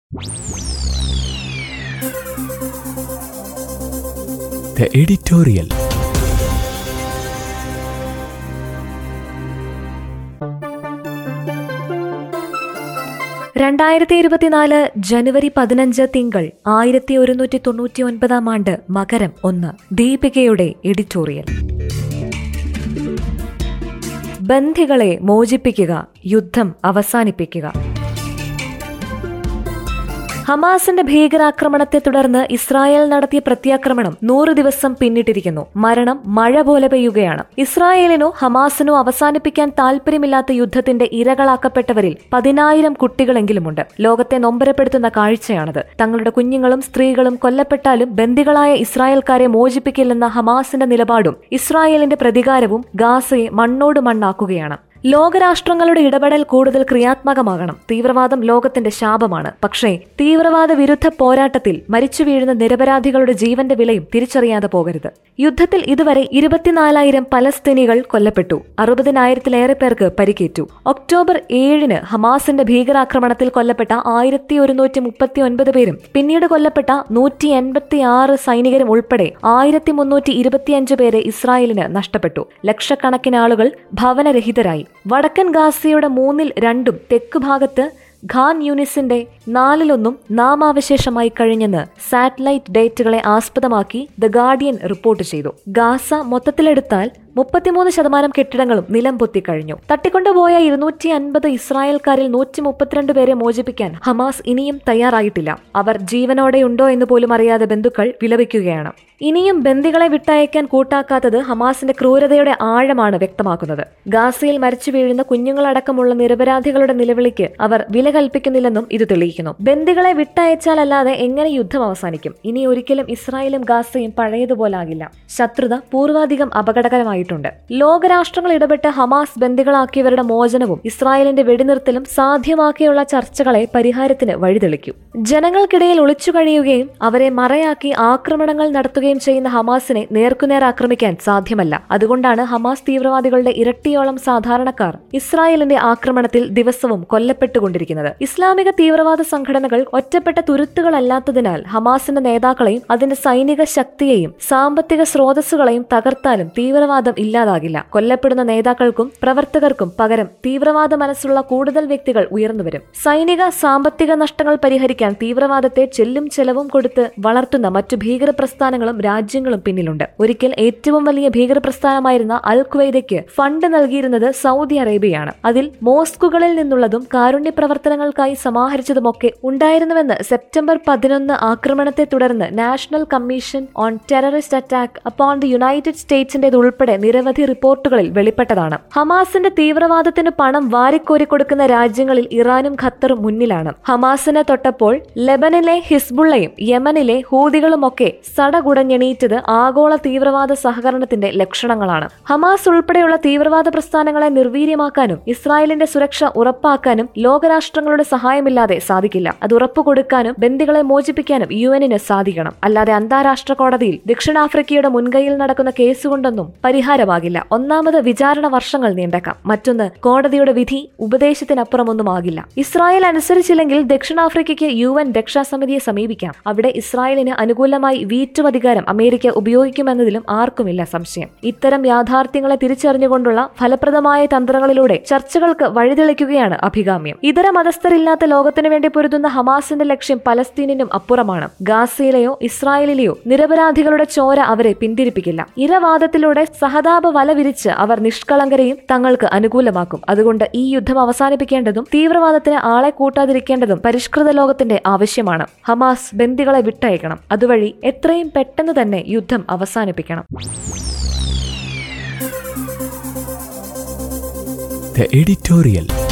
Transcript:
The editorial. രണ്ടായിരത്തി ഇരുപത്തിനാല് ജനുവരി പതിനഞ്ച് തിങ്കൾ ആയിരത്തി ഒരുന്നൂറ്റി തൊണ്ണൂറ്റി ഒൻപതാം ആണ്ട് മകരം ഒന്ന് ദീപികയുടെ എഡിറ്റോറിയൽ ബന്ധികളെ മോചിപ്പിക്കുക യുദ്ധം അവസാനിപ്പിക്കുക ഹമാസിന്റെ ഭീകരാക്രമണത്തെ തുടർന്ന് ഇസ്രായേൽ നടത്തിയ പ്രത്യാക്രമണം നൂറ് ദിവസം പിന്നിട്ടിരിക്കുന്നു മരണം മഴ പോലെ പെയ്യുകയാണ് ഇസ്രായേലിനോ ഹമാസിനോ അവസാനിപ്പിക്കാൻ താൽപര്യമില്ലാത്ത യുദ്ധത്തിന്റെ ഇരകളാക്കപ്പെട്ടവരിൽ പതിനായിരം കുട്ടികളെങ്കിലുമുണ്ട് ലോകത്തെ നൊമ്പരപ്പെടുത്തുന്ന കാഴ്ചയാണത് തങ്ങളുടെ കുഞ്ഞുങ്ങളും സ്ത്രീകളും കൊല്ലപ്പെട്ടാലും ബന്ദികളായ ഇസ്രായേൽക്കാരെ മോചിപ്പിക്കില്ലെന്ന ഹമാസിന്റെ നിലപാടും ഇസ്രായേലിന്റെ പ്രതികാരവും ഗാസയെ മണ്ണോട് മണ്ണാക്കുകയാണ് ലോകരാഷ്ട്രങ്ങളുടെ ഇടപെടൽ കൂടുതൽ ക്രിയാത്മകമാകണം തീവ്രവാദം ലോകത്തിന്റെ ശാപമാണ് പക്ഷേ തീവ്രവാദ വിരുദ്ധ പോരാട്ടത്തിൽ മരിച്ചു വീഴുന്ന നിരപരാധികളുടെ ജീവന്റെ വിലയും തിരിച്ചറിയാതെ പോകരുത് യുദ്ധത്തിൽ ഇതുവരെ ഇരുപത്തിനാലായിരം പലസ്തീനികൾ കൊല്ലപ്പെട്ടു അറുപതിനായിരത്തിലേറെ പേർക്ക് പരിക്കേറ്റു ഒക്ടോബർ ഏഴിന് ഹമാസിന്റെ ഭീകരാക്രമണത്തിൽ കൊല്ലപ്പെട്ട ആയിരത്തി ഒരുന്നൂറ്റി മുപ്പത്തി ഒൻപത് പേരും പിന്നീട് കൊല്ലപ്പെട്ട നൂറ്റി എൺപത്തി ആറ് സൈനികരും ഉൾപ്പെടെ ആയിരത്തി മുന്നൂറ്റി ഇരുപത്തിയഞ്ച് പേരെ ഇസ്രായേലിന് നഷ്ടപ്പെട്ടു ലക്ഷക്കണക്കിന് ആളുകൾ ഭവനരഹിതരായി വടക്കൻ ഗാസയുടെ മൂന്നിൽ രണ്ടും തെക്ക് ഭാഗത്ത് ഖാൻ യൂണിസിന്റെ നാലിലൊന്നും നാമാവശേഷമായി കഴിഞ്ഞെന്ന് സാറ്റലൈറ്റ് ഡേറ്റുകളെ ആസ്പദമാക്കി ദ ഗാർഡിയൻ റിപ്പോർട്ട് ചെയ്തു ഗാസ മൊത്തത്തിലെടുത്താൽ മുപ്പത്തിമൂന്ന് ശതമാനം കെട്ടിടങ്ങളും നിലം പൊത്തിക്കഴിഞ്ഞു തട്ടിക്കൊണ്ടുപോയ ഇരുന്നൂറ്റി അൻപത് ഇസ്രായേൽക്കാരിൽ നൂറ്റി മുപ്പത്തിരണ്ട് പേരെ മോചിപ്പിക്കാൻ ഹമാസ് ഇനിയും തയ്യാറായിട്ടില്ല അവർ ജീവനോടെയുണ്ടോ എന്ന് പോലും അറിയാതെ ബന്ധുക്കൾ വിലപിക്കുകയാണ് ഇനിയും ബന്ദികളെ വിട്ടയക്കാൻ കൂട്ടാക്കാത്തത് ഹമാസിന്റെ ക്രൂരതയുടെ ആഴമാണ് വ്യക്തമാക്കുന്നത് ഗാസയിൽ മരിച്ചു വീഴുന്ന കുഞ്ഞുങ്ങളടക്കമുള്ള നിരപരാധികളുടെ നിലവിളിക്ക് അവർ വില കൽപ്പിക്കുന്നില്ലെന്നും ഇത് തെളിയിക്കുന്നു ബന്ദികളെ വിട്ടയച്ചാലല്ലാതെ എങ്ങനെ യുദ്ധം അവസാനിക്കും ഇനി ഒരിക്കലും ഇസ്രായേലും ഗാസയും പഴയതുപോലാകില്ല ശത്രുത പൂർവാധികം അപകടകരമായിട്ടുണ്ട് ലോകരാഷ്ട്രങ്ങൾ ഇടപെട്ട് ഹമാസ് ബന്ദികളാക്കിയവരുടെ മോചനവും ഇസ്രായേലിന്റെ വെടിനിർത്തലും സാധ്യമാക്കിയുള്ള ചർച്ചകളെ പരിഹാരത്തിന് വഴിതെളിക്കും ജനങ്ങൾക്കിടയിൽ ഒളിച്ചു കഴിയുകയും അവരെ മറയാക്കി ആക്രമണങ്ങൾ നടത്തുകയും ചെയ്യുന്ന ഹമാസിനെ നേർക്കുനേർ ആക്രമിക്കാൻ സാധ്യമല്ല അതുകൊണ്ടാണ് ഹമാസ് തീവ്രവാദികളുടെ ഇരട്ടിയോളം സാധാരണക്കാർ ഇസ്രായേലിന്റെ ആക്രമണത്തിൽ ദിവസവും കൊല്ലപ്പെട്ടുകൊണ്ടിരിക്കുന്നത് ഇസ്ലാമിക തീവ്രവാദ സംഘടനകൾ ഒറ്റപ്പെട്ട തുരുത്തുകളല്ലാത്തതിനാൽ ഹമാസിന്റെ നേതാക്കളെയും അതിന്റെ സൈനിക ശക്തിയെയും സാമ്പത്തിക സ്രോതസ്സുകളെയും തകർത്താലും തീവ്രവാദം ഇല്ലാതാകില്ല കൊല്ലപ്പെടുന്ന നേതാക്കൾക്കും പ്രവർത്തകർക്കും പകരം തീവ്രവാദ മനസ്സുള്ള കൂടുതൽ വ്യക്തികൾ ഉയർന്നുവരും സൈനിക സാമ്പത്തിക നഷ്ടങ്ങൾ പരിഹരിക്കാൻ തീവ്രവാദത്തെ ചെല്ലും ചെലവും കൊടുത്ത് വളർത്തുന്ന മറ്റു ഭീകര പ്രസ്ഥാനങ്ങളും രാജ്യങ്ങളും പിന്നിലുണ്ട് ഒരിക്കൽ ഏറ്റവും വലിയ ഭീകര പ്രസ്ഥാനമായിരുന്ന അൽ ഖ്വയ്ദയ്ക്ക് ഫണ്ട് നൽകിയിരുന്നത് സൗദി അറേബ്യയാണ് അതിൽ മോസ്കുകളിൽ നിന്നുള്ളതും കാരുണ്യ പ്രവർത്തനങ്ങൾക്കായി സമാഹരിച്ചതുമൊക്കെ ഉണ്ടായിരുന്നുവെന്ന് സെപ്റ്റംബർ പതിനൊന്ന് ആക്രമണത്തെ തുടർന്ന് national commission on terrorist attack upon the united സ്റ്റേറ്റ്സിന്റെ ഉൾപ്പെടെ നിരവധി റിപ്പോർട്ടുകളിൽ വെളിപ്പെട്ടതാണ് ഹമാസിന്റെ തീവ്രവാദത്തിന് പണം വാരിക്കോരി കൊടുക്കുന്ന രാജ്യങ്ങളിൽ ഇറാനും ഖത്തറും മുന്നിലാണ് ഹമാസിനെ തൊട്ടപ്പോൾ ലെബനിലെ ഹിസ്ബുള്ളയും യമനിലെ ഹൂതികളുമൊക്കെ സടകുടഞ്ഞെണീറ്റത് ആഗോള തീവ്രവാദ സഹകരണത്തിന്റെ ലക്ഷണങ്ങളാണ് ഹമാസ് ഉൾപ്പെടെയുള്ള തീവ്രവാദ പ്രസ്ഥാനങ്ങളെ നിർവീര്യമാക്കാനും ഇസ്രായേലിന്റെ സുരക്ഷ ഉറപ്പാക്കാനും ലോകരാഷ്ട്രങ്ങളുടെ സഹായമില്ലാതെ സാധിക്കില്ല അത് ഉറപ്പുകൊടുക്കാനും ബന്ദികളെ മോചിപ്പിക്കാനും യു എന്നിന് സാധിക്കണം അല്ലാതെ അന്താരാഷ്ട്ര കോടതിയിൽ ദക്ഷിണാഫ്രിക്കയുടെ മുൻകൈയിൽ നടക്കുന്ന കേസുകൊണ്ടൊന്നും പരിഹാരമാകില്ല ഒന്നാമത് വിചാരണ വർഷങ്ങൾ നീണ്ടേക്കാം മറ്റൊന്ന് കോടതിയുടെ വിധി ഉപദേശത്തിനപ്പുറമൊന്നും ആകില്ല ഇസ്രായേൽ അനുസരിച്ചില്ലെങ്കിൽ ദക്ഷിണാഫ്രിക്കയ്ക്ക് യു എൻ രക്ഷാസമിതിയെ സമീപിക്കാം അവിടെ ഇസ്രായേലിന് അനുകൂലമായി വീറ്റോ അധികാരം അമേരിക്ക ഉപയോഗിക്കുമെന്നതിലും ആർക്കുമില്ല സംശയം ഇത്തരം യാഥാർത്ഥ്യങ്ങളെ തിരിച്ചറിഞ്ഞുകൊണ്ടുള്ള ഫലപ്രദമായ തന്ത്രങ്ങളിലൂടെ ചർച്ചകൾക്ക് വഴിതെളിക്കുകയാണ് അഭികാമ്യം ഇതര മതസ്ഥരില്ലാത്ത ലോകത്തിനു വേണ്ടി പൊരുതുന്ന ഹമാസിന്റെ ലക്ഷ്യം പലസ്തീനിനും അപ്പുറമാണ് ഗാസയിലെയോ ഇസ്രായേലിലെയോ നിരപരാധികളുടെ ചോര അവരെ പിന്തിരിപ്പിക്കില്ല ഇരവാദത്തിലൂടെ സഹതാപ വല വിരിച്ച് അവർ നിഷ്കളങ്കരെയും തങ്ങൾക്ക് അനുകൂലമാക്കും അതുകൊണ്ട് ഈ യുദ്ധം അവസാനിപ്പിക്കേണ്ടതും തീവ്രവാദത്തിന് ആളെ കൂട്ടാതിരിക്കേണ്ടതും പരിഷ്കൃത ലോകത്തിന്റെ ആവശ്യമാണ് ഹമാസ് ബന്ദികളെ വിട്ടയക്കണം അതുവഴി എത്രയും പെട്ടെന്ന് തന്നെ യുദ്ധം അവസാനിപ്പിക്കണം The editorial.